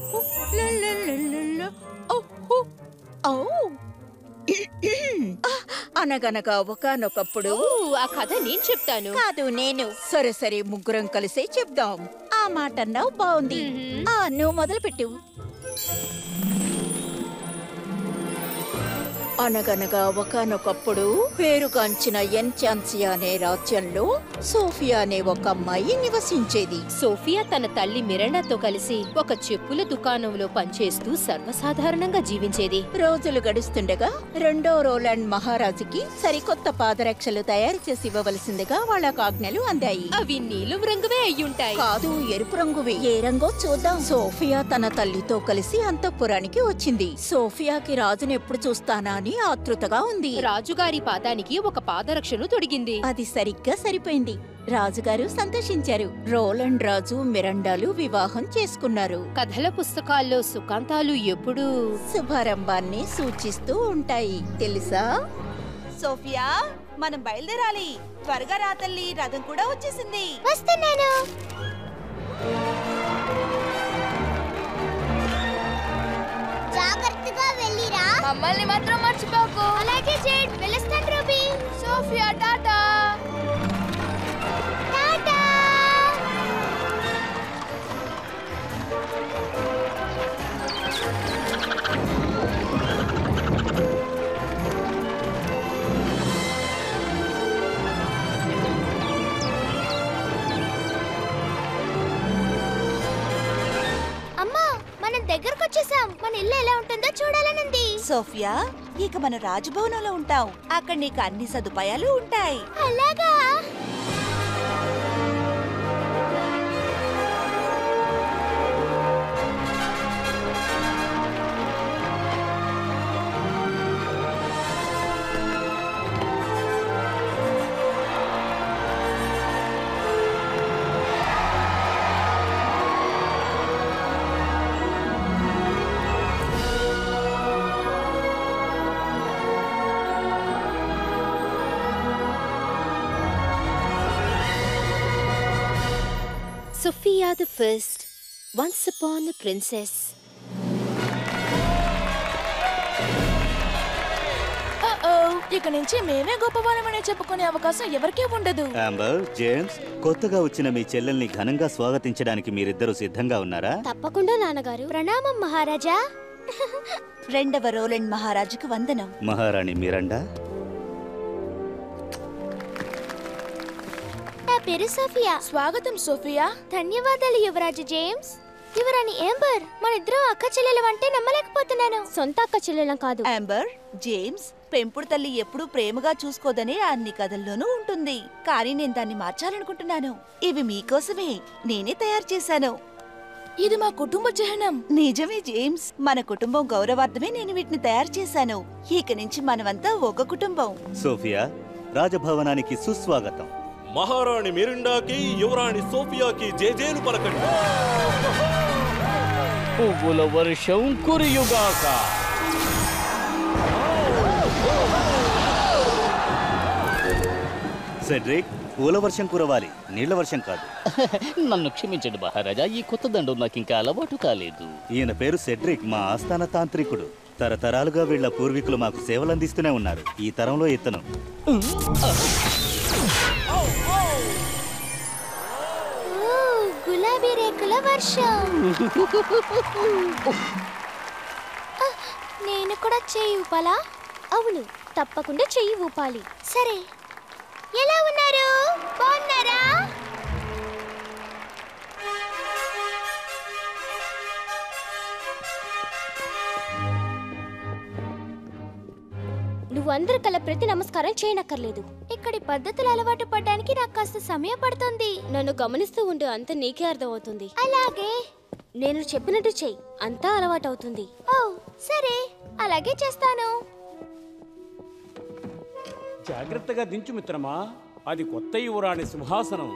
ఓ, లా, లా, లా, లా, లా. ఓ, ఓ, ఓ. అనగనగా ఒకనొకప్పుడు ఓ, ఆ కథ నేను చెప్తాను కాదు నేను సరే సరే ముగ్గురం కలిసే చెప్దాం ఆ మాట అన్నావు బాగుంది మ్మ్. ఆ నువ్వు మొదలు పెట్టు అనగనగా ఒకనొకప్పుడు పేరుగాంచిన ఎన్చాన్సి అనే రాజ్యంలో సోఫియా అనే ఒక అమ్మాయి నివసించేది సోఫియా తన తల్లి మిరండాతో కలిసి ఒక చెప్పుల దుకాణంలో పనిచేస్తూ సర్వసాధారణంగా జీవించేది రోజులు గడుస్తుండగా రెండో రోలాండ్ మహారాజుకి సరికొత్త పాదరక్షలు తయారు చేసి ఇవ్వవలసిందిగా వాళ్ళకు ఆజ్ఞలు అందాయి అవి నీలం రంగువే అయ్యుంటాయి కాదు ఎరుపు రంగువి ఏ రంగో చూద్దాం సోఫియా తన తల్లితో కలిసి అంతఃపురానికి వచ్చింది సోఫియాకి రాజుని ఎప్పుడు చూస్తానా అని ఆతృతగా ఉంది రాజుగారి పాదానికి ఒక పాదరక్షను తొడిగింది అది సరిగ్గా సరిపోయింది రాజుగారు సంతోషించారు రోలండ్ రాజు మిరండాలు వివాహం చేసుకున్నారు కథల పుస్తకాల్లో సుఖాంతాలు ఎప్పుడూ శుభారంభాన్ని సూచిస్తూ ఉంటాయి తెలుసా సోఫియా మనం బయలుదేరాలి త్వరగా రా తల్లి రథం కూడా వచ్చేసింది వస్తున్నాను జాగ్రత్తగా వెళ్ళిరా మమ్మల్ని మాత్రం మర్చిపోకు అలాగే జేడ్ వెళ్ళొస్తాను రూబీ సోఫియా టాటా టాటా అమ్మా మనం దగ్గరకు వచ్చేసాం మన ఇల్లు ఎలా ఉంటుందో చూడాలనుంది సోఫియా ఇక మన రాజభవనంలో ఉంటాం అక్కడ నీకు అన్ని సదుపాయాలు ఉంటాయి అలాగా Sofia the first once upon a princess ఇక నుంచి మేమే గొప్పవాళ్ళమనే చెప్పుకునే అవకాశం ఎవరికీ ఉండదు ఆంబర్ జేమ్స్ కొత్తగా వచ్చిన మీ చెల్లెల్ని ఘనంగా స్వాగతించడానికి మీరిద్దరూ సిద్ధంగా ఉన్నారా తప్పకుండా నాన్నగారు ప్రణామం మహారాజా రెండవ రోలెండ్ మహారాజుకు వందనం మహారాణి మిరండా నా పేరు సోఫియా స్వాగతం సోఫియా ధన్యవాదాలు యువరాజు జేమ్స్ యువరాణి ఏంబర్ మన ఇద్దరం అక్క చెల్లెలం అంటే నమ్మలేకపోతున్నాను సొంత అక్క చెల్లెలం కాదు అంబర్ జేమ్స్ పెంపుడు తల్లి ఎప్పుడూ ప్రేమగా చూసుకోదనే అన్ని కథల్లోనూ ఉంటుంది కానీ నేను దాన్ని మార్చాలనుకుంటున్నాను ఇవి మీకోసమే నేనే తయారు చేశాను ఇది మా కుటుంబ చిహ్నం నిజమే జేమ్స్ మన కుటుంబం గౌరవార్థమే నేను వీటిని తయారు చేశాను ఇక నుంచి మనమంతా ఒక కుటుంబం సోఫియా రాజభవనానికి సుస్వాగతం మహారాణి మిరిండాకి యువరాణి సోఫియాకి జేజేలు పలకండి పువ్వుల వర్షం కురియుగాక సెడ్రిక్ పూల వర్షం కురవాలి నీళ్ల వర్షం కాదు నన్ను క్షమించండి మహారాజా ఈ కొత్త దండం నాకు ఇంకా అలవాటు కాలేదు ఈయన పేరు సెడ్రిక్ మా ఆస్థాన తాంత్రికుడు తరతరాలుగా వీళ్ళ పూర్వీకులు మాకు సేవలందిస్తూనే ఉన్నారు ఈ తరంలో ఇతను ఓ, గులాబీ రేకుల వర్షం ఆ, నేను కూడా చెయ్యి ఊపాలా అవును తప్పకుండా చెయ్యి ఊపాలి సరే ఎలా ఉన్నారు బాగున్నారా నువ్వు అందరి కల ప్రతి నమస్కారం చేయనక్కర్లేదు ఇక్కడి పద్ధతులు అలవాటు పడడానికి నాకు కాస్త సమయం పడుతుంది నన్ను గమనిస్తూ ఉండు అంత నీకే అర్థమవుతుంది అలాగే నేను చెప్పినట్టు చెయ్యి అంతా అలవాటవుతుంది ఓ సరే అలాగే చేస్తాను జాగ్రత్తగా దించు మిత్రమా అది కొత్త యువరాణి సింహాసనం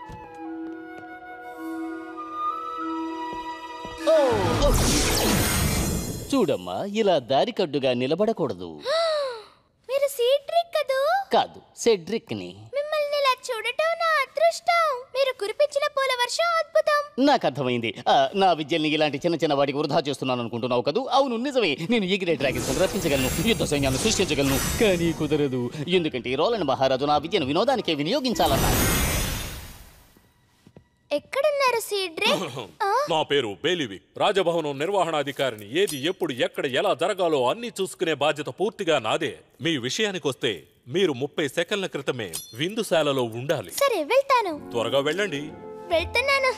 చూడమ్మా ఇలా దారికడ్డుగా నిలబడకూడదు మీరు సీట్రిక్ కదూ కాదు సెడ్రిక్ ని మిమ్మల్ని ఇలా చూడటం నా అదృష్టం మీరు కురిపించిన పూల వర్షం అద్భుతం నాకు అర్థమైంది ఆ, నా విద్యల్ని ఇలాంటి చిన్న చిన్న వాటికి వృధా చేస్తున్నాను అనుకుంటున్నావు కదూ అవును నిజమే నేను ఎగిరే డ్రాగన్స్ రప్పించగలను యుద్ధ సైన్యాన్ని సృష్టించగలను కానీ కుదరదు ఎందుకంటే రోలన్ మహారాజు నా విద్యను వినోదానికే వినియోగించాలన్నారు ఎక్కడున్నారు సీడ్రే నా పేరు బేలివి రాజభవనం నిర్వహణాధికారిని ఏది ఎప్పుడు ఎక్కడ ఎలా జరగాలో అన్ని చూసుకునే బాధ్యత పూర్తిగా నాదే మీ విషయానికొస్తే మీరు ముప్పై సెకండ్ల క్రితమే విందుశాలలో ఉండాలి సరే వెళ్తాను త్వరగా వెళ్ళండి వెళ్తున్నాను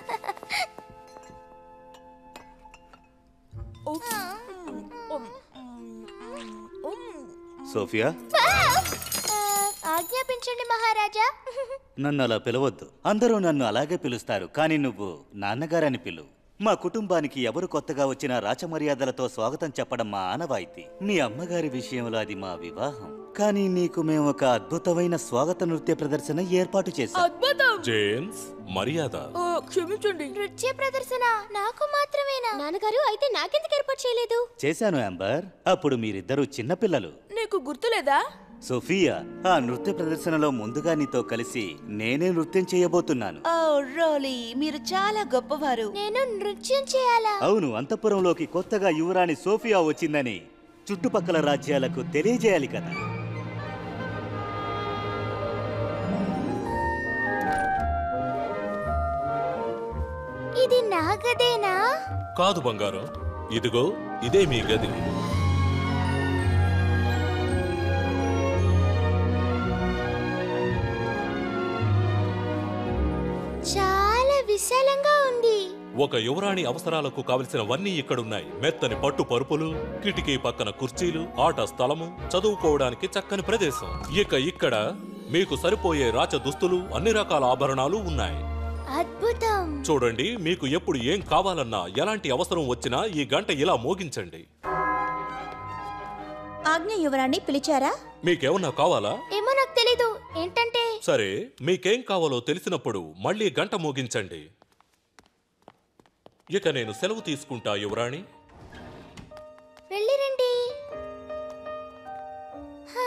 సోఫియా ఆ, ఆజ్ఞాపించండి మహారాజా నన్ను అలా పిలవద్దు అందరూ నన్ను అలాగే పిలుస్తారు కానీ నువ్వు నాన్నగారని పిలు మా కుటుంబానికి ఎవరు కొత్తగా వచ్చినా రాచమర్యాదలతో స్వాగతం చెప్పడం మా ఆనవాయితీ మీ అమ్మగారి విషయంలో అది మా వివాహం కానీ నీకు మేము ఒక అద్భుతమైన స్వాగత నృత్య ప్రదర్శన ఏర్పాటు చేశాం అద్భుతం జేమ్స్ మర్యాద ఓ, క్షమించండి నృత్య ప్రదర్శన నాకు మాత్రమేనా నాన్నగారు అయితే నాకెందుకు ఏర్పాటు చేయలేదు చేశాను అంబర్ అప్పుడు మీరిద్దరూ చిన్నపిల్లలు నీకు గుర్తులేదా సోఫియా ఆ నృత్య ప్రదర్శనలో ముందుగా నీతో కలిసి నేనే నృత్యం చేయబోతున్నాను ఓ రోలీ మీరు చాలా గొప్పవారు నేను నృత్యం చేయాలా అవును అంతఃపురంలోకి కొత్తగా యువరాణి సోఫియా వచ్చిందని చుట్టుపక్కల రాజ్యాలకు తెలియజేయాలి కదా ఇది నా గదేనా కాదు బంగారం ఇదిగో ఇదే మీ గది చాలా విశాలంగా ఉంది ఒక యువరాణి అవసరాలకు కావలసినవన్నీ ఇక్కడున్నాయి మెత్తని పట్టు పరుపులు కిటికీ పక్కన కుర్చీలు ఆట స్థలము చదువుకోవడానికి చక్కని ప్రదేశం ఇక ఇక్కడ మీకు సరిపోయే రాచ దుస్తులు అన్ని రకాల ఆభరణాలు ఉన్నాయి అద్భుతం చూడండి మీకు ఎప్పుడు ఏం కావాలన్నా ఎలాంటి అవసరం వచ్చినా ఈ గంట ఇలా మోగించండి ఆజ్ఞ యువరాణి పిలిచారా మీకేమన్నా కావాలా ఏమో నాకు తెలీదు ఏంటంటే సరే మీకేం కావాలో తెలిసినప్పుడు మళ్ళీ గంట మోగించండి ఇక నేను సెలవు తీసుకుంటా యువరాణి వెళ్ళిరండి హా.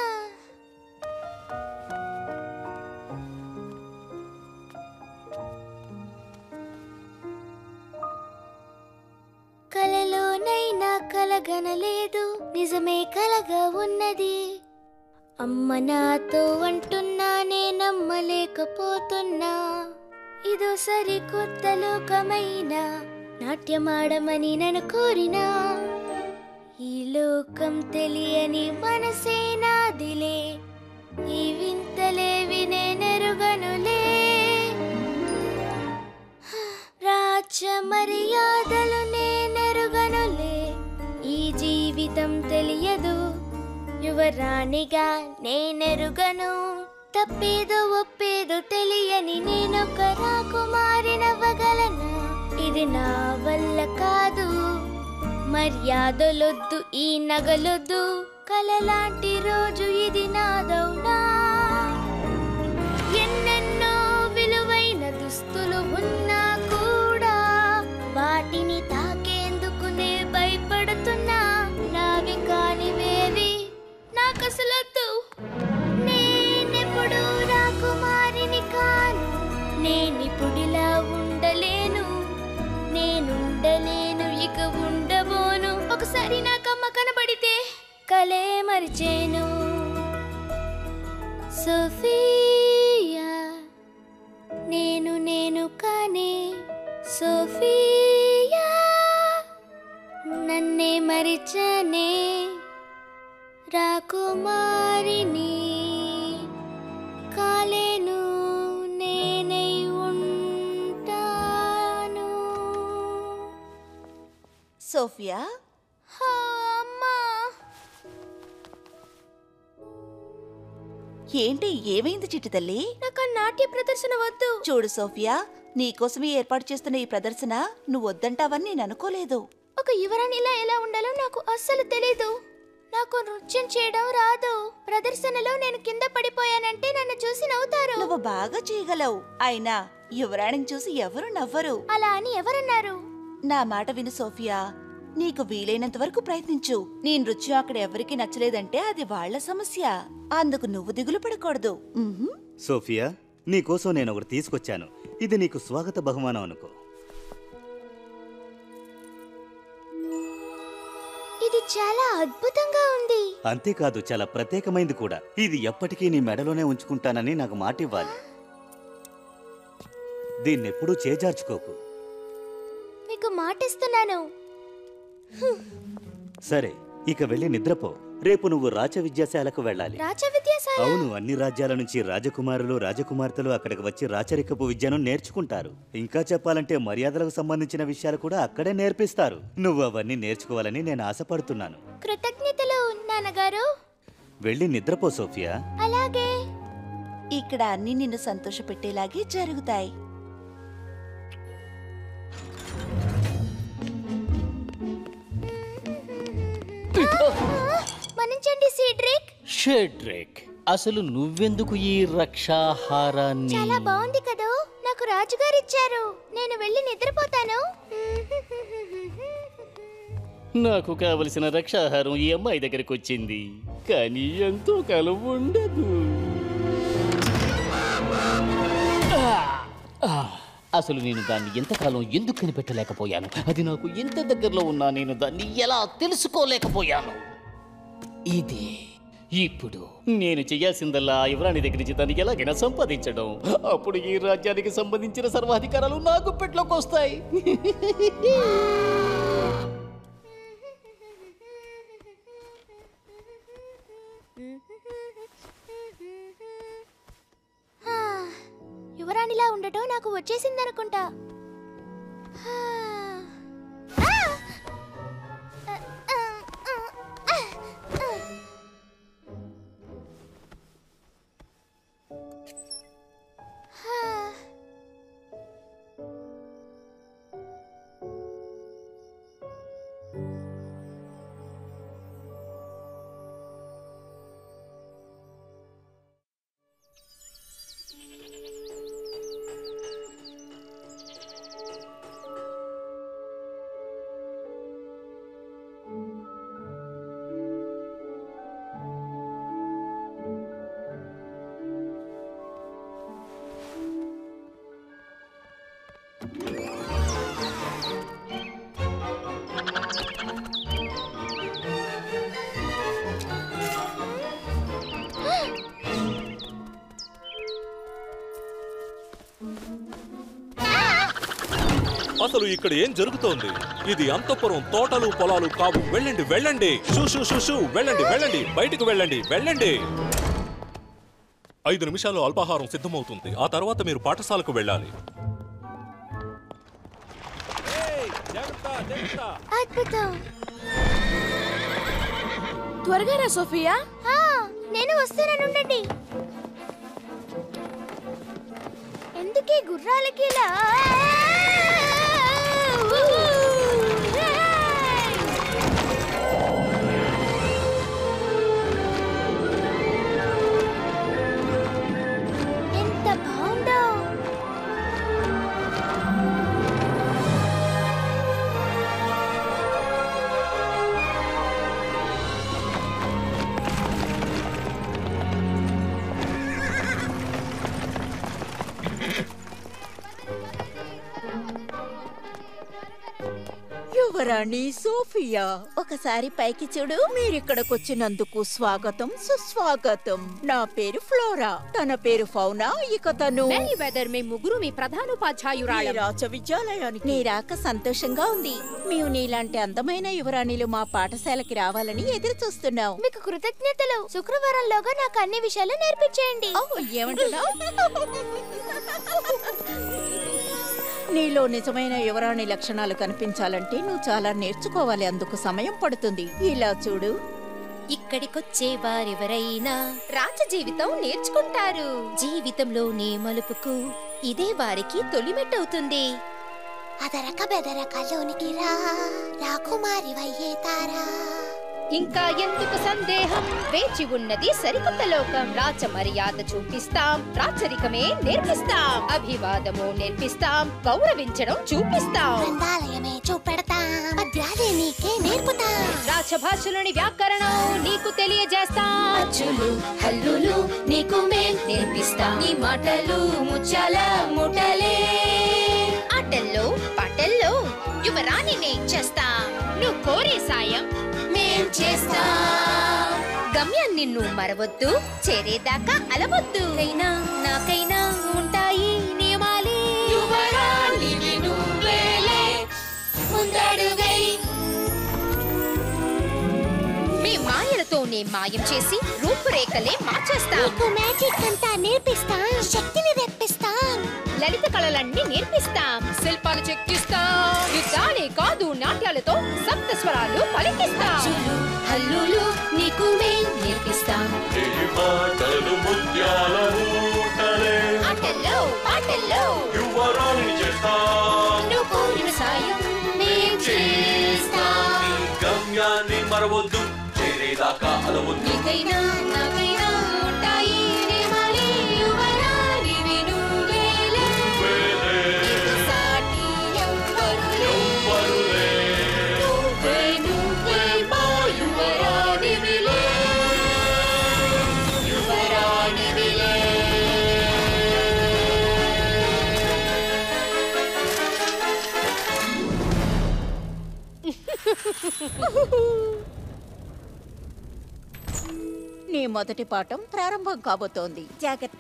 కలలోనైనా కలగనలేదు నిజమే కలగా ఉన్నది అమ్మ నాతో అంటున్నానే నమ్మలేకపోతున్నా ఇదో సరికొత్త లోకమైన నాట్యమాడమని నన్ను కోరినా ఈ లోకం తెలియని మనసే నాదిలే ఈ వింతలేవి నేనెరుగనులే రాజ మర్యాదలు నేనెరుగనులే ఈ జీవితం తెలియదు యువరాణిగా నేనెరుగను తప్పేదో ఒప్పేదో తెలియని నేనొక రాకుమారినవ్వగలనా ఇది నా వల్ల కాదు మర్యాదలొద్దు ఈ నగలొద్దు కలలాంటి రోజు ఇది నాదౌనా ఎన్నెన్నో విలువైన దుస్తులు ఉన్నా కూడా వాటిని తాకేందుకు నే భయపడుతున్నా నావి కానివేవి నాకసలొద్దు నేనెప్పుడు రాకుమారిని కాను నేనిప్పుడిలా ఉండలేను నేనుండలేను ఇక ఉండబోను ఒకసారి నాకమ్మ కనబడితే కలే మరిచేను సోఫియా నేను నేను కానే సోఫియా నన్నే మరిచనే రాకుమారిని కాలేను నేనై ఉంటాను సోఫియా హా, అమ్మా ఏంటి ఏమైంది చిట్టి తల్లి నాకు ఆ నాట్య ప్రదర్శన వద్దు చూడు సోఫియా నీకోసమే ఏర్పాటు చేస్తున్న ఈ ప్రదర్శన నువ్వు వద్దంటావని నేను అనుకోలేదు ఒక యువరాణిలా ఎలా ఉండాలో నాకు అస్సలు తెలీదు నాకు నృత్యం చేయడం రాదు ప్రదర్శనలో నేను కింద పడిపోయానంటే నన్ను చూసి నవ్వుతారు నువ్వు బాగా చేయగలవు అయినా యువరాణిని చూసి ఎవరు నవ్వరు అలా అని ఎవరన్నారు నా మాట విను సోఫియా నీకు వీలైనంత వరకు ప్రయత్నించు నీ నృత్యం అక్కడ ఎవరికి నచ్చలేదంటే అది వాళ్ళ సమస్య అందుకు నువ్వు దిగులు పడకూడదు ఉహుం. సోఫియా నీకోసం నేను ఒకటి తీసుకొచ్చాను ఇది నీకు స్వాగత బహుమానం అనుకో ఇది చాలా అద్భుతంగా ఉంది అంతేకాదు చాలా ప్రత్యేకమైంది కూడా ఇది ఎప్పటికీ నీ మెడలోనే ఉంచుకుంటానని నాకు మాట ఇవ్వాలి దీన్నెప్పుడూ చేజార్చుకోకు మీకు మాటిస్తున్నాను సరే ఇక వెళ్ళి నిద్రపో రేపు నువ్వు రాచ విద్యాశాలకు వెళ్ళాలి రాజ విద్యాశాల అవును అన్ని రాజ్యాల నుంచి రాజకుమారులు రాజకుమార్తెలు అక్కడికి వచ్చి రాచరికపు విద్యను నేర్చుకుంటారు ఇంకా చెప్పాలంటే మర్యాదలకు సంబంధించిన విషయాలు కూడా అక్కడే నేర్పిస్తారు నువ్వు అవన్నీ నేర్చుకోవాలని నేను ఆశపడుతున్నాను కృతజ్ఞతలు నాన్నగారు వెళ్ళి నిద్రపో సోఫియా అలాగే ఇక్కడ అన్ని నిన్ను సంతోషపెట్టేలాగే జరుగుతాయి మన్నించండి సీడ్రిక్ షెడ్రిక్ అసలు నువ్వెందుకు ఈ రక్షాహారాన్ని చాలా బాగుంది కదూ నాకు రాజుగారు ఇచ్చారు నేను వెళ్ళి నిద్రపోతాను నాకు కావలసిన రక్షాహారం ఈ అమ్మాయి దగ్గరికి వచ్చింది కానీ ఎంతో కాలం ఉండదు ఆ! అసలు నేను దాన్ని ఎంతకాలం ఎందుకు కనిపెట్టలేకపోయాను అది నాకు ఎంత దగ్గరలో ఉన్నా నేను దాన్ని ఎలా తెలుసుకోలేకపోయాను ఇది ఇప్పుడు నేను చేయాల్సిందల్లా ఆ యువరాణి దగ్గర నుంచి దాన్ని ఎలాగైనా సంపాదించడం అప్పుడు ఈ రాజ్యానికి సంబంధించిన సర్వాధికారాలు నా గుప్పెట్లోకి వస్తాయి హా, యువరాణిలా ఉండటం నాకు వచ్చేసిందనుకుంటా హా. ఆ! ఆ, ఆ, ఆ, ఆ. హా. అసలు ఇక్కడ ఏం జరుగుతోంది ఇది అంతఃపురం తోటలు పొలాలు కావు వెళ్ళండి వెళ్ళండి షూ షూ షూ షూ వెళ్ళండి వెళ్ళండి బయటికి వెళ్ళండి వెళ్ళండి ఐదు నిమిషాలు అల్పాహారం సిద్ధమవుతుంది ఆ తర్వాత మీరు పాఠశాలకు వెళ్ళాలి అద్భుతం త్వరగా రా సోఫియా ఆ, నేను వస్తాననుండండి ఎందుకే గుర్రాలకి ఇలా ఎంత బాగుందో యువరాణి సోఫియా ఒకసారి పైకి చూడు మీరిక్కడికొచ్చినందుకు స్వాగతం సుస్వాగతం నా పేరు ఫ్లోరా తన పేరు ఫౌనా ఇక తను వెరీ వెదర్ మీ ముగ్గురు మీ ఈ ప్రధానోపాధ్యాయురాలు రాచ విద్యాలయానికి నీ రాక సంతోషంగా ఉంది మేము నీలాంటి అందమైన యువరాణిలు మా పాఠశాలకి రావాలని ఎదురు చూస్తున్నాం మీకు కృతజ్ఞతలు శుక్రవారంలోగా నాకు అన్ని విషయాలు నేర్పించేయండి ఏమంటున్నావు నీలో నిజమైన యువరాణి లక్షణాలు కనిపించాలంటే నువ్వు చాలా నేర్చుకోవాలి అందుకు సమయం పడుతుంది ఇలా చూడు ఇక్కడికొచ్చే వారెవరైనా రాజ జీవితం నేర్చుకుంటారు జీవితంలోని మలుపుకు ఇదే వారికి తొలిమెట్టవుతుంది అదరక బెదరక లోనికి రా రాకుమారి వయ్యే తారా ఇంకా ఎందుకు సందేహం వేచి ఉన్నది సరికొత్త లోకం రాచ మర్యాద చూపిస్తాం రాచరికమే నేర్పిస్తాం అభివాదము నేర్పిస్తాం గౌరవించడం చూపిస్తాం గ్రంథాలయమే చూపెడతా పద్యాలే నీకే నేర్పుతా రాజభాషలోని వ్యాకరణం నీకు తెలియజేస్తాం అచ్చులు హల్లులు నీకు మేం నేర్పిస్తాం నీ మాటలు ముచ్చాల ముటలే ఆటల్లో పాటల్లో యువరాణిని చేస్తాం నువ్వు కోరే సాయం మేం చేస్తాం గమ్యం నిన్ను మరవద్దు చేరేదాకా అలవద్దు అయినా నాకైనా ఉంటాయి నియమాలే యువరాణివి నువ్వేలే ముందడుగై మీ మాయలతోనే మాయం చేసి రూపురేఖలే మార్చేస్తాం నీకు మ్యాజిక్ అంతా నేర్పిస్తా శక్తిని రెప్పిస్తాం లలిత కళలన్నీ నేర్పిస్తాం శిల్పాలు చెక్కిస్తాం యుద్ధాలే కాదు నాట్యాలతో సప్త స్వరాలు పలికిస్తాం హల్లులు నీకు మేం నేర్పిస్తాం మాటలు ముత్యాల మూటలే ఆటల్లో పాటల్లో యువరాణి చేస్తాం నువ్వు కోరిన సాయం మేం చేస్తాం గమ్యాన్ని మరవద్దు చేరేదాకా అలవద్దు నీకైనా నాకైనా ఉంటాయి నియమాలే యువరాణివి నువ్వేలే. నీకు సాటి ఎవ్వరులే. నువ్వే నువ్వే మా యువరాణివిలే. యువరాణివిలే. నీ మొదటి పాఠం ప్రారంభం కాబోతోంది జాగ్రత్త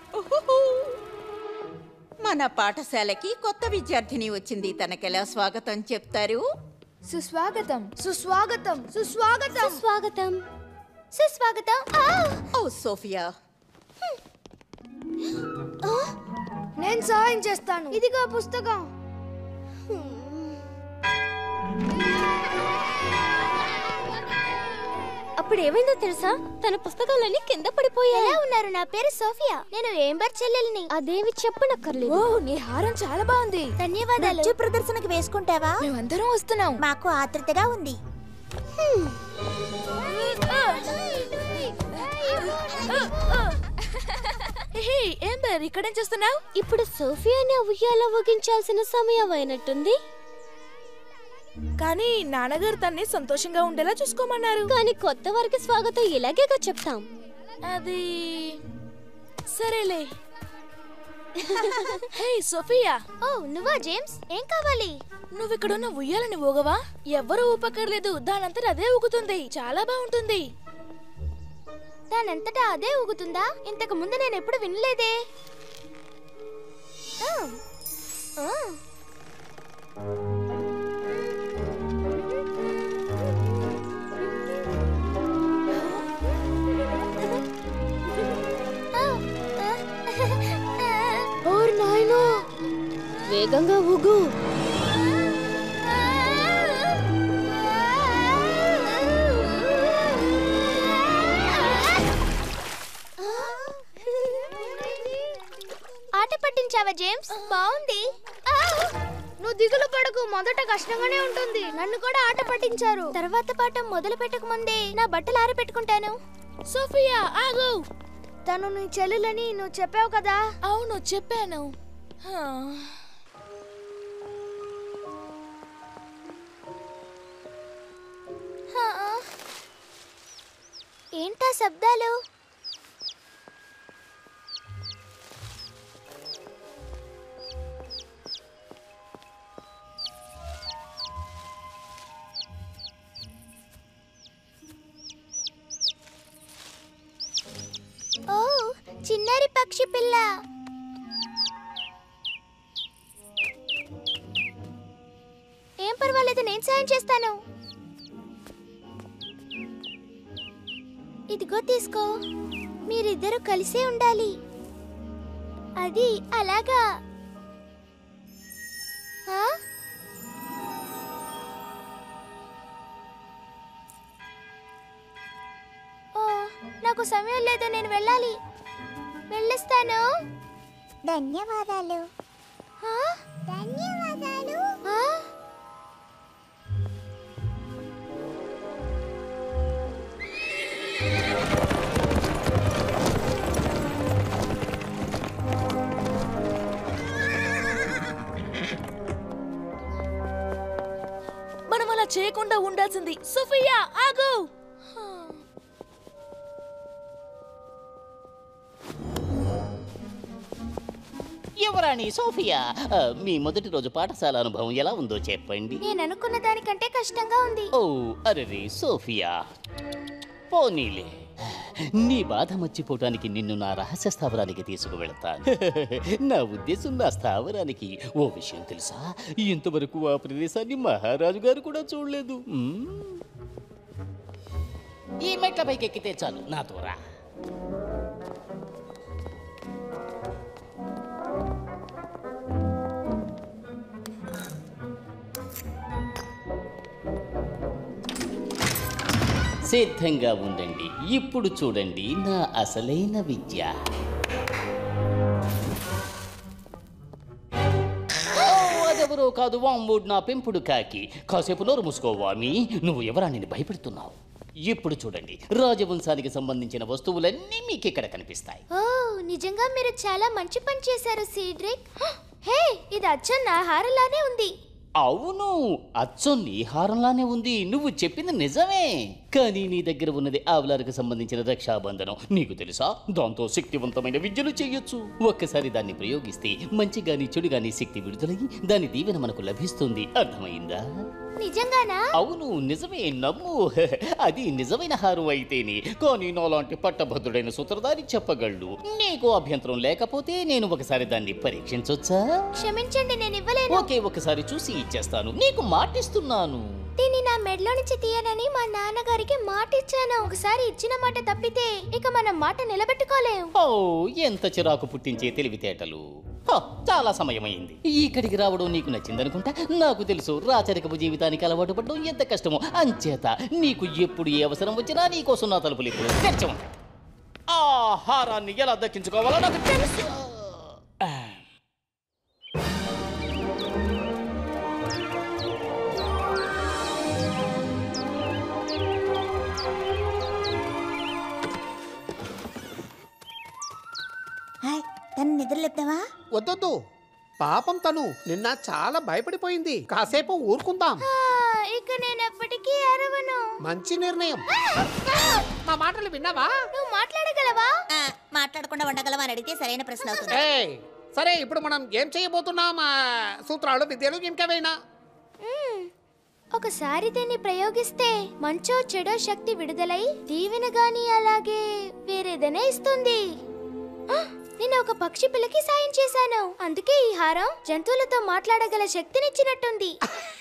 మన పాఠశాలకి కొత్త విద్యార్థిని వచ్చింది తనకెలా స్వాగతం చెప్తారు సుస్వాగతం సుస్వాగతం సుస్వాగతం సుస్వాగతం సుస్వాగతం ఓ సోఫియా నేను సహాయం చేస్తాను ఇదిగో పుస్తకం అప్పుడు ఏమైందో తెలుసా తన పుస్తకాలన్నీ కింద పడిపోయాయి ఎలా ఉన్నారు నా పేరు సోఫియా నేను ఏంబర్ చెల్లెల్ని అదేవి చెప్పనక్కర్లేదు ఓ నీ హారం చాలా బాగుంది ధన్యవాదాలు ప్రదర్శనకి వేసుకుంటావా మేమందరం వస్తున్నాం మాకు ఆతృతగా ఉంది హే ఏంబర్ ఇక్కడేం చేస్తున్నావు ఇప్పుడు సోఫియాని ఉయ్యాల ఊగించాల్సిన సమయం అయినట్టుంది కానీ నాన్నగారు తన్ని సంతోషంగా ఉండేలా చూసుకోమన్నారు కానీ కొత్త వారికి స్వాగతం ఇలాగేగా చెప్తాం అది సరేలే హే సోఫియా ఓ నువ్వా జేమ్స్ ఏం కావాలి నువ్వు ఇక్కడ ఉన్న ఉయ్యాలని ఊగవా ఎవ్వరూ ఊపక్కర్లేదు దానంతట అదే ఊగుతుంది చాలా బాగుంటుంది దానంతటా అదే ఊగుతుందా ఇంతకు ముందు నేను ఎప్పుడు వినలేదే ఆ. ఆ. ఓర్ నాయనో వేగంగా ఊగు ఆట పట్టించావా జేమ్స్ బాగుంది ఆ! నువ్వు దిగులు పడకు మొదట కష్టంగానే ఉంటుంది నన్ను కూడా ఆట పట్టించారు తర్వాత పాఠం మొదలు పెట్టక ముందే నా బట్టలు ఆరబెట్టుకుంటాను సోఫియా ఆగు తను నీ చెల్లెలని నువ్వు చెప్పావు కదా అవును చెప్పాను హా. హా. ఏంటా శబ్దాలు ఓ చిన్నారి పక్షి పిల్ల ఏం పర్వాలేదు నేను సాయం చేస్తాను ఇదిగో తీసుకో మీరిద్దరూ కలిసే ఉండాలి అది అలాగా ఆ? ఓ నాకు సమయం లేదు నేను వెళ్ళాలి వెళ్ళొస్తాను ధన్యవాదాలు ఆ? ధన్యవాదాలు ఆ? అలా చేయకుండా ఉండాల్సింది సోఫియా ఆగు యువరాణి సోఫియా ఆ, మీ మొదటి రోజు పాఠశాల అనుభవం ఎలా ఉందో చెప్పండి నేను అనుకున్న దానికంటే కష్టంగా ఉంది ఓ అరే సోఫియా పోనీలే నీ బాధ మర్చిపోవటానికి నిన్ను నా రహస్య స్థావరానికి తీసుకువెళతాను నా ఉద్దేశం నా స్థావరానికి ఓ విషయం తెలుసా ఇంతవరకు ఆ ప్రదేశాన్ని మహారాజు గారు కూడా చూడలేదు మ్మ్. ఈ మెట్ల పైకి ఎక్కితే చాలు నా రా సిద్ధంగా ఉండండి ఇప్పుడు చూడండి నా అసలైన విద్య ఓ, అదెవరో కాదు వాంవుడ్ నా పెంపుడు కాకి కాసేపు నోరు మూసుకోవామి నువ్వు ఎవరాని భయపెడుతున్నావు ఇప్పుడు చూడండి రాజవంశానికి సంబంధించిన వస్తువులన్నీ మీకు ఇక్కడ కనిపిస్తాయి ఓ నిజంగా మీరు చాలా మంచి పని చేశారు సీడ్రిక్ హే ఇది అచ్చం నా హారలానే ఉంది అవును అచ్చం నీ హారంలానే ఉంది నువ్వు చెప్పింది నిజమే కానీ నీ దగ్గర ఉన్నది ఆవులాలకు సంబంధించిన రక్షాబంధనం నీకు తెలుసా దాంతో శక్తివంతమైన విద్యలు చేయొచ్చు ఒక్కసారి దాన్ని ప్రయోగిస్తే మంచి గాని చెడు గాని శక్తి విడుదలయ్యి దాని దీవెన మనకు లభిస్తుంది అర్థమైందా నిజంగానా అవును నిజమే నమ్ము అది నిజమైన హారం అయితేనే కానీ నాలాంటి పట్టభద్రుడైన సూత్రధారి చెప్పగలడు నీకు అభ్యంతరం లేకపోతే నేను ఒకసారి దాన్ని పరీక్షించొచ్చా క్షమించండి నేను ఇవ్వలేను ఓకే ఒకసారి చూసి ఇచ్చేస్తాను నీకు మాటిస్తున్నాను దీన్ని నా మెడలో నుంచి తీయనని మా నాన్నగారికి మాట ఇచ్చాను ఒకసారి ఇచ్చిన మాట తప్పితే ఇక మనం మాట నిలబెట్టుకోలేం ఓ ఎంత చిరాకు పుట్టించే తెలివితేటలు హ, చాలా సమయమైంది ఇక్కడికి రావడం నీకు నచ్చిందనుకుంటా నాకు తెలుసు రాచరికపు జీవితానికి అలవాటు పడడం ఎంత కష్టమో అంచేత నీకు ఎప్పుడు ఏ అవసరం వచ్చినా నీకోసం నా తలుపులు ఇప్పుడు తెరిచి ఉంటాయి. ఆ హారాన్ని ఎలా దక్కించుకోవాలో నాకు తెలుసు హాయ్ తను నిద్రలేపుతావా వద్దొద్దు పాపం తను నిన్న చాలా భయపడిపోయింది కాసేపు ఊరుకుందాం ఆ, ఇక నేను ఎప్పటికీ అరవను మంచి నిర్ణయం మా మాటలు విన్నావా నువ్వు మాట్లాడగలవా ఆ, మాట్లాడకుండా ఉండగలవా అని అడిగితే సరైన ప్రశ్న అవుతుంది ఏయ్, సరే ఇప్పుడు మనం ఏం చేయబోతున్నాం ఆ, సూత్రాలు విద్యలు ఇంకేమైనా మ్మ్. ఒకసారి దీన్ని ప్రయోగిస్తే మంచో చెడో శక్తి విడుదలై దీవెన గాని అలాగే వేరేదనే ఇస్తుంది ఆ, నేను ఒక పక్షి పిల్లకి సాయం చేశాను అందుకే ఈ హారం జంతువులతో మాట్లాడగల శక్తినిచ్చినట్టుంది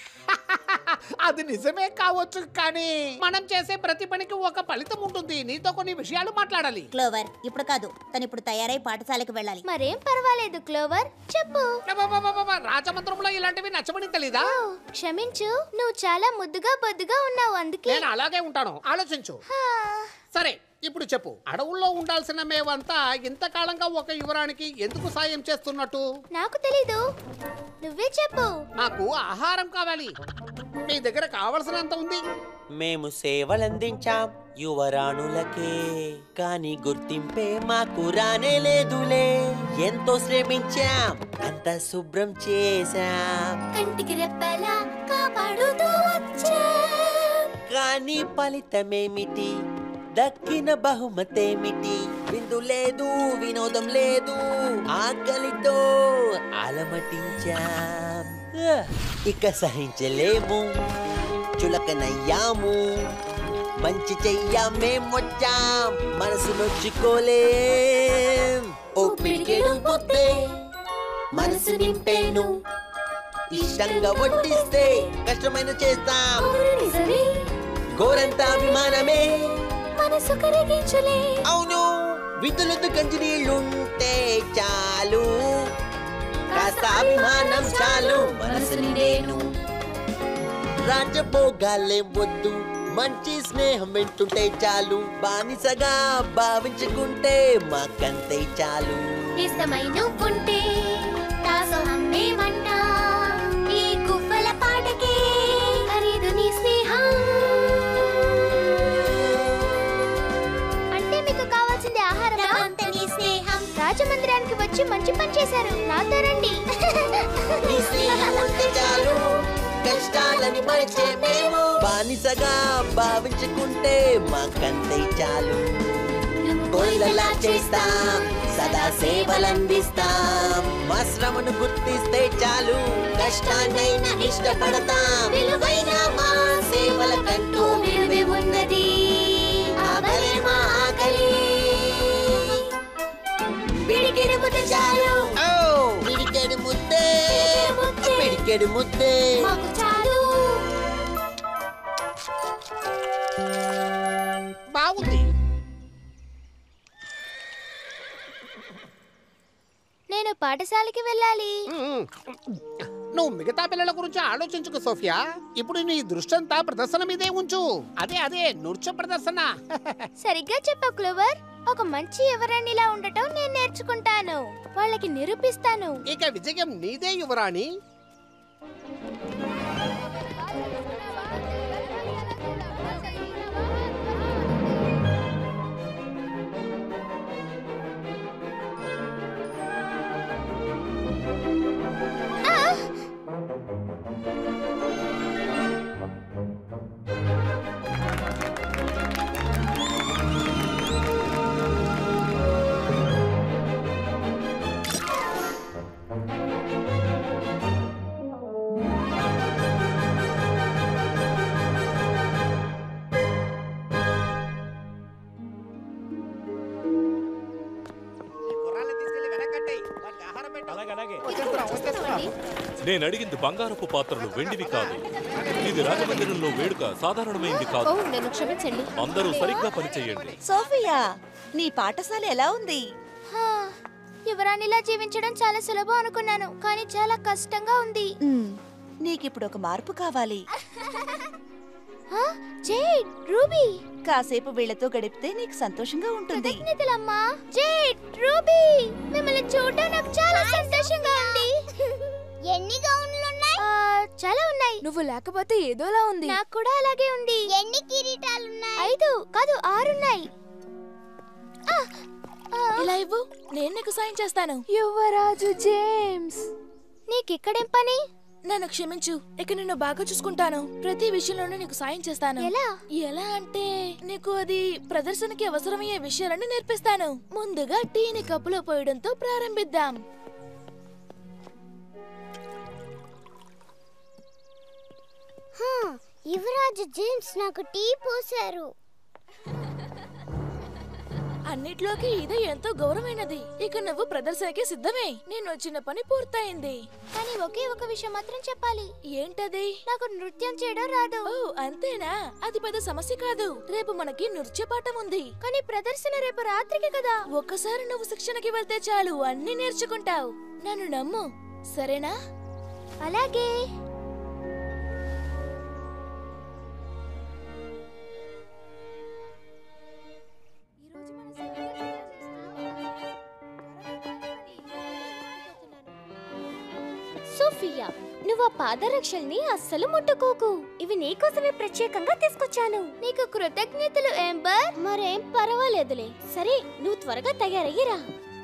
అది నిజమే కావచ్చు కానీ మనం చేసే ప్రతి పనికి ఒక ఫలితం ఉంటుంది నీతో కొన్ని విషయాలు మాట్లాడాలి క్లోవర్ ఇప్పుడు కాదు తను ఇప్పుడు తయారై పాఠశాలకు వెళ్ళాలి మరేం పర్వాలేదు క్లోవర్ చెప్పు అబ్బబ్బబ్బబ్బ, రాజమంత్రంలో ఇలాంటివి నచ్చమని తెలీదా ఓ, క్షమించు నువ్వు చాలా ముద్దుగా బొద్దుగా ఉన్నావు అందుకే నేను అలాగే ఉంటాను ఆలోచించు హా. సరే ఇప్పుడు చెప్పు అడవుల్లో ఉండాల్సిన మేమంతా ఇంతకాలంగా ఒక యువరానికి ఎందుకు సాయం చేస్తున్నట్టు నాకు తెలీదు నువ్వే చెప్పు నాకు ఆహారం కావాలి మీ దగ్గర కావలసినంత ఉంది మేము సేవలందించాం యువరాణులకే కానీ గుర్తింపే మాకు రానే లేదులే ఎంతో శ్రమించాం అంత శుభ్రం చేశాం కంటికి రెప్పలా కాపాడుతూ వచ్చా కానీ ఫలితమేమిటి దక్కిన బహుమతేమిటి విందు లేదు వినోదం లేదు ఆకలితో అలమటించాం ఆ, ఇక సహించలేము చులకనయ్యాము మంచి చెయ్యాం మేం వచ్చాం మనసు నొచ్చుకోలేం ఓ పిడికెడు పొద్దే మనసు నింపేను ఇష్టంగా వడ్డిస్తే కష్టమైన చేస్తాం నిజమే గోరంత అభిమానమే మనసు కరిగించలే అవును విధులతో కంచి నీళ్ళుంటే చాలు కాస్త అభిమానం చాలు మనసుని నేను రాజభోగాలే వద్దు మంచి స్నేహం వింటుంటే చాలు బానిసగా భావించుకుంటే మాకంతే చాలు ఇష్టమై నువ్వుంటే దాసోహమేమన్నా ఈ గువ్వల పాటకే ఖరీదు నీ స్నేహం అంటే మీకు కావాల్సింది ఆహారం నీ స్నేహం రాజమందిరానికి వచ్చి మంచి పని చేశారు నాతో రండి నీ స్నేహం ఉంటే చాలు కష్టాల వాళ్ళని మరిచే మేము బానిసగా భావించుకుంటే మాకంతే చాలు కోయిలలా చేస్తాం సదా సేవలందిస్తాం మా శ్రమను గుర్తిస్తే చాలు కష్టాన్నైనా ఇష్టపడతాం విలువైన మా సేవల కంటూ విలువే ఉన్నది ఆకలి మా ఆకలి పిడికెడు ముద్ద చాలు పిడికెడు ముద్దే పిడికెడు ముద్దే మాకు చాలు బాగుంది నేను పాఠశాలకి వెళ్ళాలి నువ్వు మిగతా పిల్లల గురించి ఆలోచించుకు సోఫియా ఇప్పుడు నీ దృష్టంతా ప్రదర్శన మీదే ఉంచు అదే అదే నృత్య ప్రదర్శన సరిగ్గా చెప్పా క్లోవర్ ఒక మంచి ఎవరనిలా ఉండటం నేను నేర్చుకుంటాను వాళ్ళకి నిరూపిస్తాను ఇక విజయం నీదే యువరాణి నేను అడిగింది బంగారపు పాత్రలు వెండివి కాదు ఇది రాజమందిరంలో వేడుక సాధారణమైంది ఓ కాదు నన్ను క్షమించండి అందరూ సరిగ్గా పనిచేయండి సోఫియా నీ పాఠశాల ఎలా ఉంది హా, యువరాణిలా జీవించడం చాలా సులభం అనుకున్నాను కానీ చాలా కష్టంగా ఉంది మ్, నీకిప్పుడు ఒక మార్పు కావాలి హా, జేడ్ రూబీ కాసేపు వీళ్ళతో గడిపితే నీకు సంతోషంగా ఉంటుంది కృతజ్ఞతలమ్మా జేడ్ రూబీ మిమ్మల్ని చూడడం నాకు చాలా సంతోషంగా ఉంది ఎన్ని గౌన్లు ఉన్నాయి చాలా ఉన్నాయి నువ్వు లేకపోతే ఏదోలా ఉంది నాకు కూడా అలాగే ఉంది ఎన్ని కిరీటాలు ఉన్నాయి ఐదు కాదు ఆరు ఉన్నాయి ఇలా ఇవ్వు నేను నీకు సాయం చేస్తాను యువరాజు జేమ్స్ నీకిక్కడేం పని నన్ను క్షమించు ఇక నిన్ను బాగా చూసుకుంటాను ప్రతి విషయంలోనూ నీకు సాయం చేస్తాను ఎలా? ఎలా అంటే నీకు అది ప్రదర్శనకి అవసరమయ్యే విషయాలను నేర్పిస్తాను ముందుగా టీని కప్పులో పోయడంతో ప్రారంభిద్దాం యువరాజు జేమ్స్ నాకు టీ పోసారు అన్నిట్లోకి ఇదే ఎంతో గౌరవమైనది ఇక నువ్వు ప్రదర్శనకి సిద్ధమే నేను వచ్చిన పని పూర్తయింది కానీ ఒకే ఒక విషయం మాత్రం చెప్పాలి ఏంటది నాకు నృత్యం చేయడం రాదు ఓ అంతేనా అది పెద్ద సమస్య కాదు రేపు మనకి నృత్య పాఠం ఉంది కానీ ప్రదర్శన రేపు రాత్రికి కదా ఒక్కసారి నువ్వు శిక్షణకి వెళ్తే చాలు అన్ని నేర్చుకుంటావు నన్ను నమ్ము సరేనా అలాగే సోఫియా నువ్వు ఆ పాదరక్షల్ని అస్సలు ముట్టుకోకు ఇవి నీకోసమే ప్రత్యేకంగా తీసుకొచ్చాను నీకు కృతజ్ఞతలు ఏంబర్ మరేం పర్వాలేదులే సరే నువ్వు త్వరగా తయారయ్యిరా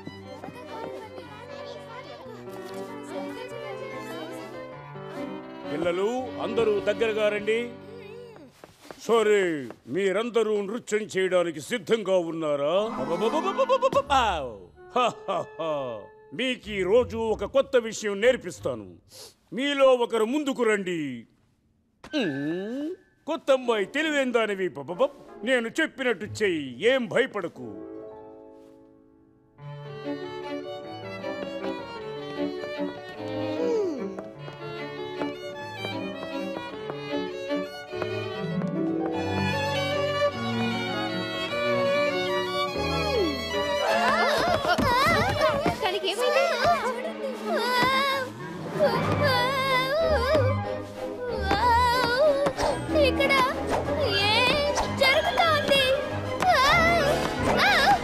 పిల్లలు అందరూ దగ్గరగా రండి సరే మీరందరూ నృత్యం చేయడానికి సిద్ధంగా ఉన్నారా అబ్బబ్బబ్బబ్బబ్బబ్బబ్బవ్! హహహ. మీకు ఈ రోజు ఒక కొత్త విషయం నేర్పిస్తాను మీలో ఒకరు ముందుకు రండి ఉమ్, కొత్త అమ్మాయి తెలివైందానివి పపపప్. నేను చెప్పినట్టు చెయ్యి ఏం భయపడకు తనకి ఏమైంది ఇక్కడ ఏం జరుగుతోంది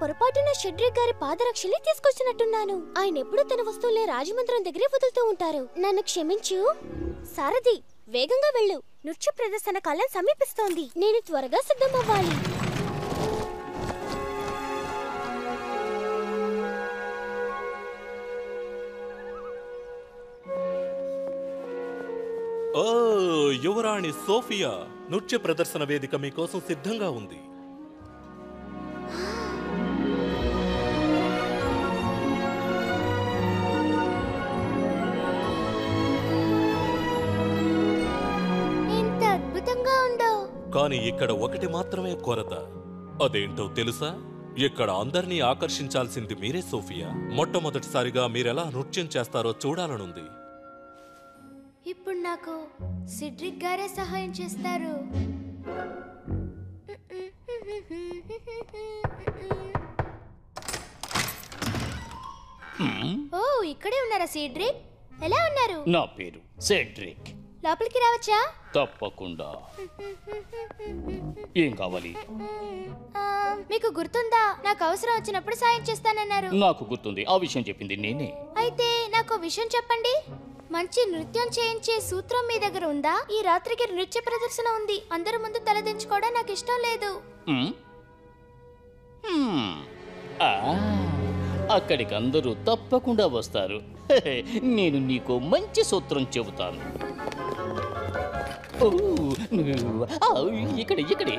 పొరపాటున షెడ్రిక్ గారి పాదరక్షల్ని తీసుకొచ్చినట్టున్నాను ఆయన ఎప్పుడు తన వస్తువుల్ని రాజమందిరం దగ్గరే వదులుతూ ఉంటారు నన్ను క్షమించు సారథి వేగంగా వెళ్ళు నృత్య ప్రదర్శన కాలం సమీపిస్తోంది నేను త్వరగా సిద్ధమవ్వాలి ఓ యువరాణి సోఫియా నృత్య ప్రదర్శన వేదిక మీకోసం సిద్ధంగా ఉంది ఎంత అద్భుతంగా ఉందో కానీ ఇక్కడ ఒకటి మాత్రమే కొరత అదేంటో తెలుసా ఇక్కడ అందరినీ ఆకర్షించాల్సింది మీరే సోఫియా మొట్టమొదటిసారిగా మీరెలా నృత్యం చేస్తారో చూడాలనుంది ఇప్పుడు నాకు సిడ్రిక్ గారే సహాయం చేస్తారు ఓ ఇక్కడే ఉన్నారా సిడ్రిక్ ఎలా ఉన్నారు నా పేరు సెడ్రిక్ లోపలికి రావచ్చా తప్పకుండా ఏం కావాలి ఆ, మీకు గుర్తుందా నాకు అవసరం వచ్చినప్పుడు సాయం చేస్తానన్నారు నాకు గుర్తుంది ఆ విషయం చెప్పింది నేనే అయితే నాకు ఓ విషయం చెప్పండి మంచి నృత్యం చేయించే సూత్రం మీ దగ్గర ఉందా ఈ రాత్రికి నృత్య ప్రదర్శన ఉంది అందరి ముందు తలదించుకోవడం నాకు ఇష్టం లేదు మ్మ్? మ్మ్. ఆ, అక్కడికి అందరూ తప్పకుండా వస్తారు హెహె, నేను నీకు మంచి సూత్రం చెబుతాను ఓ, నువ్వు- ఆ, ఇక్కడ ఇక్కడే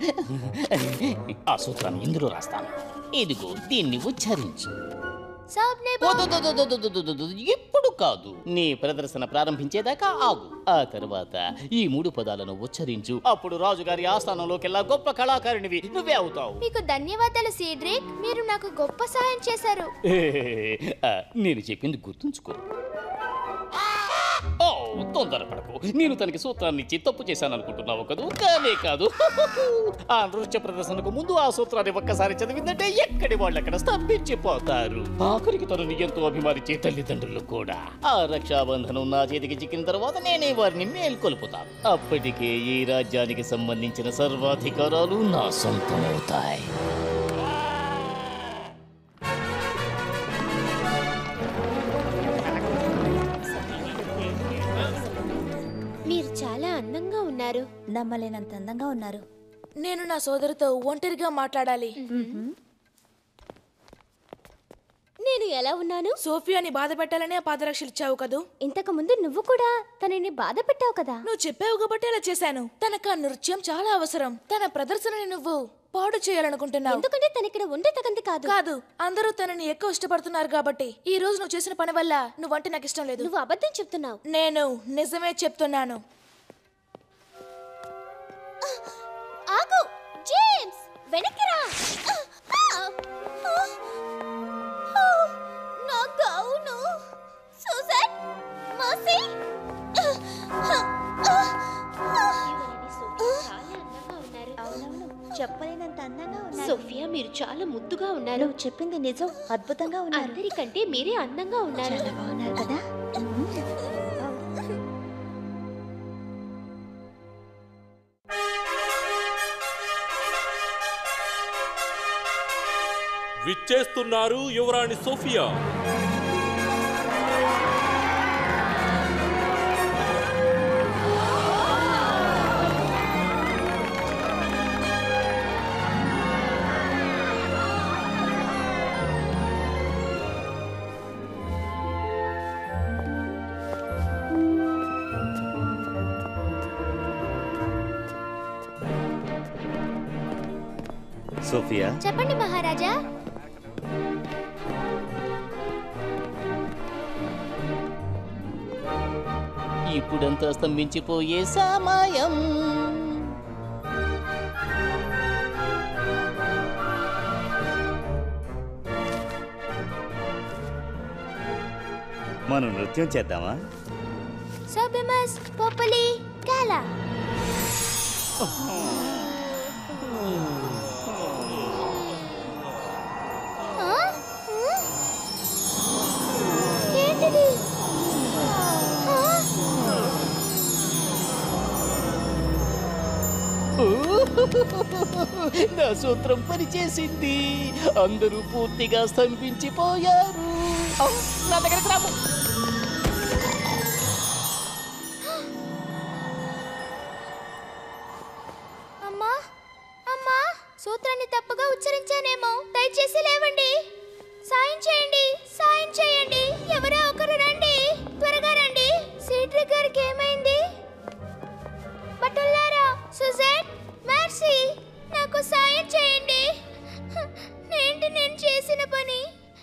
ఆ సూత్రాన్ని ఇందులో రాస్తాను ఇదిగో దీన్ని ఉచ్చరించు సాబ్ నే వదదదదదదదదద, ఇప్పుడు కాదు నీ ప్రదర్శన ప్రారంభించేదాకా ఆగు ఆ తర్వాత ఈ మూడు పదాలను ఉచ్చరించు అప్పుడు రాజుగారి ఆస్థానంలోకెల్లా గొప్ప కళాకారునివి నువ్వే అవుతావు మీకు ధన్యవాదాలు సీడ్రిక్ మీరు నాకు గొప్ప సహాయం చేశారు ఆ, నేను చెప్పింది గుర్తుంచుకో ఓ తొందరపడకు నేను తనకి సూత్రాన్ని ఇచ్చి తప్పు చేశాను అనుకుంటున్నావు కదూ కానే కాదు ఆ నృత్య ప్రదర్శనకు ముందు ఆ సూత్రాన్ని ఒక్కసారి చదివిందంటే ఎక్కడి వాళ్ళు అక్కడ స్తంభించిపోతారు ఆఖరికి తనని ఎంతో అభిమానించే తల్లిదండ్రులు కూడా ఆ రక్షాబంధనం నా చేతికి చిక్కిన తర్వాత నేనే వారిని మేల్కొల్పుతాను అప్పటికే ఈ రాజ్యానికి సంబంధించిన సర్వాధికారాలు నా సొంతమవుతాయి మీరు చాలా అందంగా ఉన్నారు నమ్మలేనంత అందంగా ఉన్నారు నేను నా సోదరితో ఒంటరిగా మాట్లాడాలి నేను ఎలా ఉన్నాను సోఫియాని బాధ పెట్టాలనే ఆ పాదరక్షలు ఇచ్చావు కదూ ఇంతకు ముందు నువ్వు కూడా తనని బాధ పెట్టావు కదా నువ్వు చెప్పావు కాబట్టి అలా చేశాను తనకు ఆ నృత్యం చాలా అవసరం తన ప్రదర్శనని నువ్వు పాడు చేయాలనుకుంటున్నావు ఎందుకంటే తన ఇక్కడ ఉండే తగంది కాదు కాదు అందరూ తనని ఎక్కువ ఇష్టపడుతున్నారు కాబట్టి ఈ రోజు నువ్వు చేసిన పని వల్ల నువ్వంటే నాకు ఇష్టం లేదు నువ్వు అబద్ధం చెప్తున్నావు నేను నిజమే చెప్తున్నాను ఆగు జేమ్స్ వెనక్కి రా నా గౌను సూజన్ మర్సీ చెప్పలేనంత అందంగా ఉన్నారు సోఫియా మీరు చాలా ముద్దుగా ఉన్నారు నువ్వు చెప్పింది నిజం అద్భుతంగా ఉన్నారు అందరికంటే మీరే అందంగా ఉన్నారు చాలా బాగున్నారు కదా విచ్చేస్తున్నారు యువరాణి సోఫియా సోఫియా చెప్పండి మహారాజా ఇప్పుడంతా స్తంభించిపోయే సమయం మనం నృత్యం చేద్దామా సబిమస్ పొప్పలి కాలా ఆ? ఆ? ఏంటిది ఆ? ఊహు! నా సూత్రం పనిచేసింది అందరూ పూర్తిగా స్తంభించిపోయారు ఔ, నా దగ్గరికి రాము అమ్మా అమ్మా సూత్రాన్ని తప్పుగా ఉచ్చరించానేమో దయచేసి లేవండి సాయం చేయండి సాయం చేయండి ఎవరో ఒకరు రండి త్వరగా రండి సీట్రిక్ గారికి ఏమైంది బటుల్లారా సుజెట్ మార్సీ నాకు సాయం చేయండి ఏంటి నేను చేసిన పని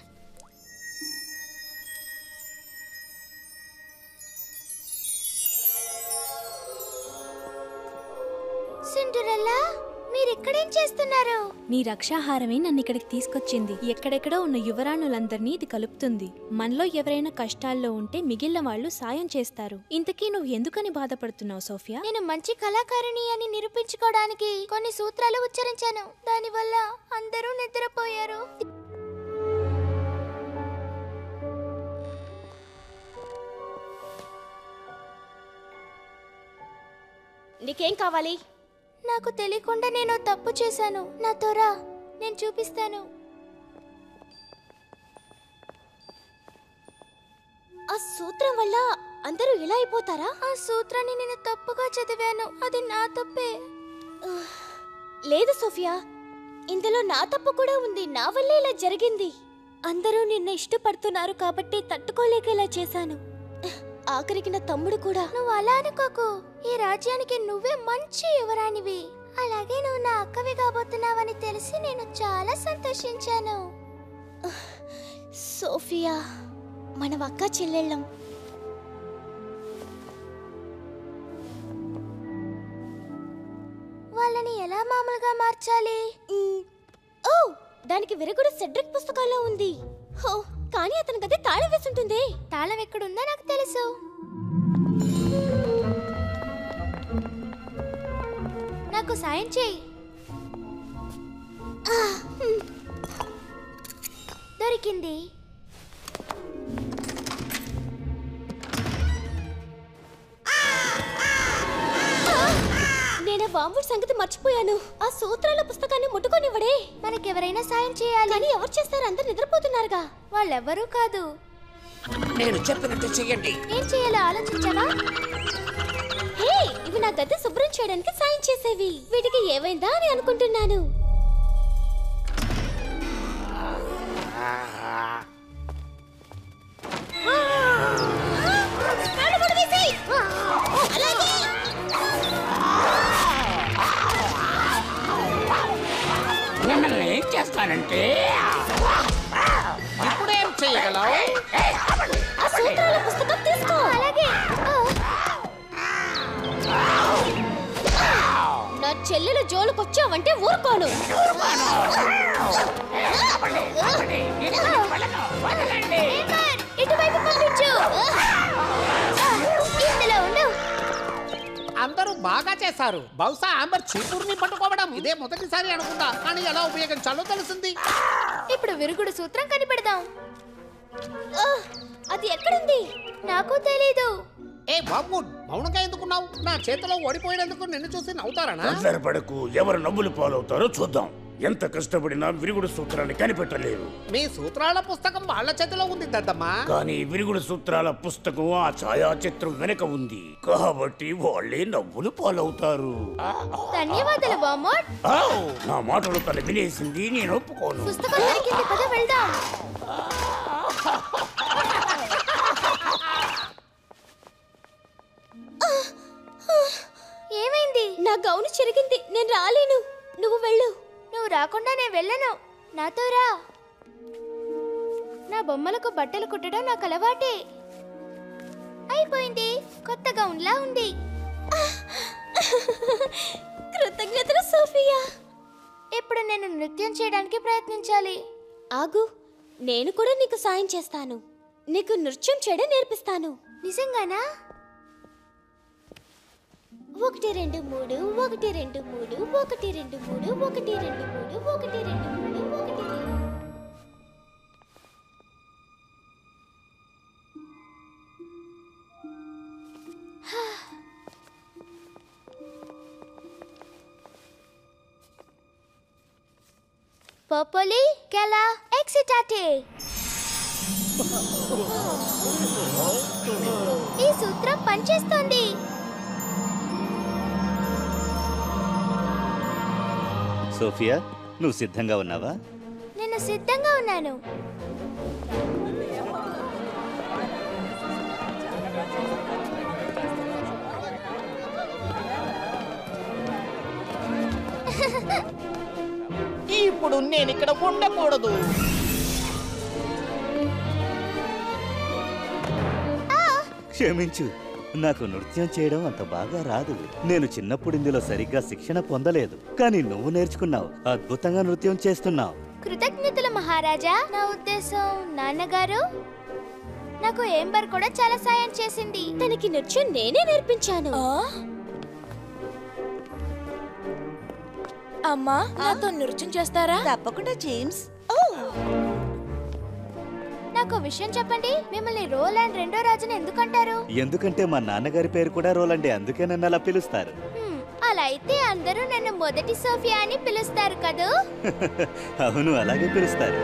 సిండ్రెల్లా మీరు ఇక్కడేం చేస్తున్నారు నీ రక్షాహారమే నన్ను ఇక్కడికి తీసుకొచ్చింది ఎక్కడెక్కడో ఉన్న యువరాణులందరినీ ఇది కలుపుతుంది మనలో ఎవరైనా కష్టాల్లో ఉంటే మిగిలిన వాళ్ళు సాయం చేస్తారు ఇంతకీ నువ్వు ఎందుకని బాధపడుతున్నావు సోఫియా నేను మంచి కళాకారిణి అని నిరూపించుకోవడానికి కొన్ని సూత్రాలు ఉచ్చరించాను దానివల్ల అందరూ నిద్రపోయారు నీకేం కావాలి నాకు తెలియకుండా నేను తప్పు చేశాను నా త్వర నేను చూపిస్తాను ఆ సూత్రం వల్ల అందరూ ఇలా అయిపోతారా ఆ సూత్రాన్ని నేను తప్పుగా చదివాను అది నా తప్పే లేదు సోఫియా ఇందులో నా తప్పు కూడా ఉంది నా వల్లే ఇలా జరిగింది అందరూ నిన్ను ఇష్టపడుతున్నారు కాబట్టి తట్టుకోలేక ఇలా చేశాను ఆఖరికి నా తమ్ముడు కూడా నువ్వు అలా అనుకోకు ఈ రాజ్యానికి నువ్వే మంచి యువరానివి అలాగే నువ్వు నా అక్కవి కాబోతున్నావని తెలిసి నేను చాలా సంతోషించాను సోఫియా మనం అక్క చెల్లెళ్ళం వాళ్ళని ఎలా మామూలుగా మార్చాలి ఓ దానికి విరగుడు సెడ్రిక్ పుస్తకాల్లో ఉంది హో కానీ అతని గది తాళం వేసి ఉంటుంది తాళం ఎక్కడుందో నాకు తెలుసు నాకు సాయం చేయి ఆ, హ్మ్. దొరికింది నేను వాంబుడ్ సంగతి మర్చిపోయాను ఆ సూత్రాల పుస్తకాన్ని ముట్టుకొనివ్వడే మనకెవరైనా సాయం చేయాలి కానీ ఎవరు చేస్తారు అందరు నిద్రపోతున్నారుగా వాళ్ళెవ్వరూ కాదు నేను చెప్పినట్టు చెయ్యండి ఏం చేయాలో ఆలోచించావా హే ఇవి నా గది శుభ్రం చేయడానికి సాయం చేసేవి వీటికి ఏమైందా అని అనుకుంటున్నాను మిమ్మల్ని ఏం చేస్తానంటే ఇప్పుడేం చేయగలవు ఆ సూత్రాల పుస్తకం తీసుకో అలాగే నా చెల్లెల జోలుకొచ్చావంటే ఊరుకోను నేమర్, ఇటువైపు పంపించు ఆ, ఇందులో ఉండు అందరూ బాగా చేశారు బహుశా ఆంబర్ చీపురుని పట్టుకోవడం ఇదే మొదటిసారి అనుకుంటా కానీ ఎలా ఉపయోగించాలో తెలిసింది ఇప్పుడు విరుగుడు సూత్రం కనిపెడదాం ఆ, అది ఎక్కడుంది నాకు తెలీదు ఏ బాబు మౌనంగా ఎందుకున్నావు నా చేతిలో ఓడిపోయినందుకు నిన్ను చూసి నవ్వుతారనా పడకు ఎవరు నవ్వులు పాలవుతారో చూద్దాం ఎంత కష్టపడినా విరుగుడు సూత్రాన్ని కనిపెట్టలేరు మీ సూత్రాల పుస్తకం వాళ్ళ చేతిలో ఉంది దద్దమ్మా కానీ విరుగుడు సూత్రాల పుస్తకం ఆ ఛాయాచిత్రం వెనక ఉంది కాబట్టి వాళ్ళే నవ్వులు పాలవుతారు ధన్యవాదాలు బామ్మోట్ ఆవ్! నా మాటలు తన వినేసింది నేను ఒప్పుకోను పుస్తకం దొరికింది పద వెళ్దాం ఏమైంది నా గౌను చిరిగింది నేను రాలేను నువ్వు వెళ్ళు నువ్వు రాకుండా నేను వెళ్ళను నాతో రా నా బొమ్మలకు బట్టలు కుట్టడం నాకు అలవాటే అయిపోయింది కొత్త గౌన్లా ఉంది కృతజ్ఞతలు సోఫియా ఇప్పుడు నేను నృత్యం చేయడానికి ప్రయత్నించాలి ఆగు నేను కూడా నీకు సాయం చేస్తాను నీకు నృత్యం చేయడం నేర్పిస్తాను నిజంగానా ఒకటి రెండు మూడు ఒకటి రెండు మూడు ఒకటి రెండు మూడు ఒకటి రెండు మూడు ఒకటి రెండు మూడు ఒకటి రెండు పోపోలి కెలా ఎక్సిటాటే ఈ సూత్రం పనిచేస్తోంది సోఫియా నువ్వు సిద్ధంగా ఉన్నావా నేను సిద్ధంగా ఉన్నాను ఇప్పుడు నేను ఇక్కడ ఉండకూడదు క్షమించు నాకు నృత్యం చేయడం అంత బాగా రాదు నేను చిన్నప్పుడు ఇందులో సరిగ్గా శిక్షణ పొందలేదు కానీ నువ్వు నేర్చుకున్నావు అద్భుతంగా నృత్యం చేస్తున్నావు కృతజ్ఞతలు మహారాజా నా ఉద్దేశం నాన్నగారు నాకు ఏంబర్ కూడా చాలా సాయం చేసింది తనకి నృత్యం నేనే నేర్పించాను అమ్మా నాతో నృత్యం చేస్తారా తప్పకుండా జేమ్స్ నాకు విషయం చెప్పండి మిమ్మల్ని రోలాండ్ రెండో రాజుని ఎందుకంటారు ఎందుకంటే మా నాన్నగారి పేరు కూడా రోలండి అందుకే నన్ను అలా పిలుస్తారు హ్మ్, అలా అయితే అందరూ నన్ను మొదటి సోఫియా అని పిలుస్తారు కదూ అవును అలాగే పిలుస్తారు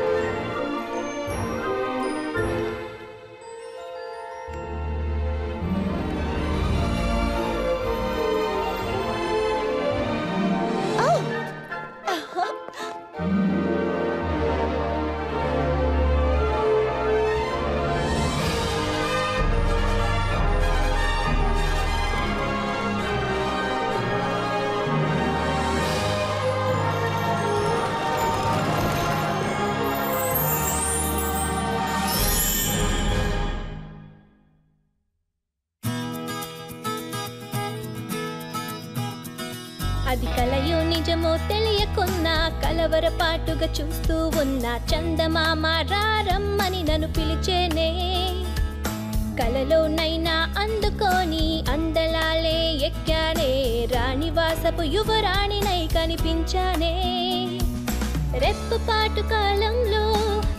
అది కలయో నిజమో తెలియకున్నా కలవరపాటుగా చూస్తూ ఉన్న చందమామ రారమ్మని నన్ను పిలిచేనే కలలోనైనా అందుకొని అందలాలే ఎక్కానే రాణివాసపు యువరాణినై కనిపించానే రెప్పపాటు కాలంలో